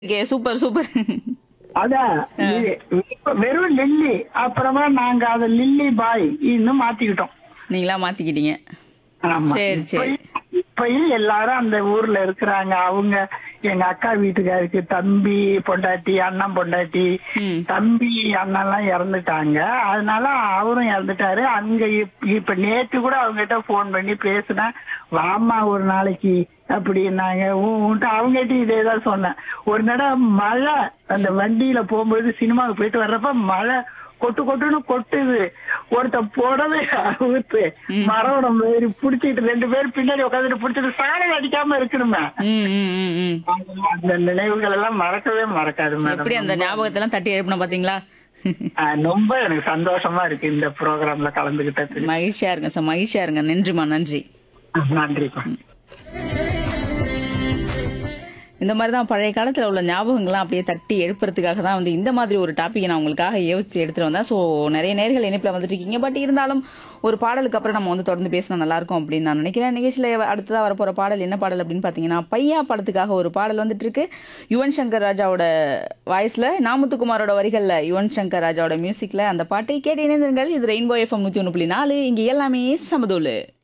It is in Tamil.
ஓகே சூப்பர் சூப்பர் அதான் இது இப்ப வெறும் லில்லி அப்புறமா நாங்க அத லில்லி பாய் இன்னும் மாத்திக்கிட்டோம் நீங்களா மாத்திக்கிட்டீங்க ஆமா. சரி, சரி. இப்ப- இப்பயும் எல்லாரும் அந்த ஊர்ல இருக்கிறாங்க அவங்க எங்க அக்கா வீட்டுக்காருக்கு தம்பி பொண்டாட்டி அண்ணன் பொண்டாட்டி ம். தம்பி அண்ணன் எல்லாம் இறந்துட்டாங்க அதனால அவரும் இறந்துட்டாரு அங்க இப்- இப்ப நேத்து கூட அவங்க கிட்ட போன் பண்ணி பேசினேன் வாமா ஒரு நாளைக்கு அப்படின்னாங்க உன்ட்டு அவங்ககிட்ட இதே தான் சொன்னேன் ஒரு தடவை மழை அந்த வண்டியில போகும்போது சினிமாவுக்கு போயிட்டு வர்றப்ப மழை கொட்டு கொட்டுன்னு கொட்டுது ஒருத்த புடவை ஊத்து மரம் நம்ம ஏறி புடிச்சிட்டு ரெண்டு பேரும் பின்னாடி உட்காந்துட்டு புடிச்சிட்டு சாலை அடிக்காம இருக்கணுமே ம், ம், ம், ம். அந்த நினைவுகள் எல்லாம் மறக்கவே மறக்காது எப்படி அந்த மேடம் ஞாபகத்தெல்லாம் தட்டி எழுப்பின பாத்தீங்களா ரொம்ப எனக்கு சந்தோஷமா இருக்கு இந்த ப்ரோக்ராம்ல கலந்துகிட்டது மகிழ்ச்சியா இருங்க சார் மகிழ்ச்சியா இருங்க நன்றிமா நன்றி நன்றிப்பா இந்த மாதிரி தான் பழைய காலத்தில் உள்ள ஞாபகங்கள்லாம் அப்படியே தட்டி எழுப்புறதுக்காக தான் வந்து இந்த மாதிரி ஒரு டாப்பிக்கை நான் உங்களுக்காக யோசிச்சு எடுத்துட்டு வந்தேன் ஸோ நிறைய நேர்கள் இணைப்பில் வந்துட்டு இருக்கீங்க பட் இருந்தாலும் ஒரு பாடலுக்கு அப்புறம் நம்ம வந்து தொடர்ந்து பேசினா நல்லா இருக்கும் அப்படின்னு நான் நினைக்கிறேன் நிகழ்ச்சியில் அடுத்ததாக வரப்போகிற பாடல் என்ன பாடல் அப்படின்னு பார்த்தீங்கன்னா பையா படத்துக்காக ஒரு பாடல் வந்துட்டு இருக்கு யுவன் சங்கர் ராஜாவோட வாய்ஸில் நாமுத்துக்குமாரோட வரிகளில் யுவன் சங்கர் ராஜாவோட மியூசிக்கில் அந்த பாட்டை கேட்டு இணைந்திருங்கள் இது ரெயின்போ எஃப்எம் நூற்றி ஒன்று புள்ளி நாலு இங்கே எல்லாமே சமதூளு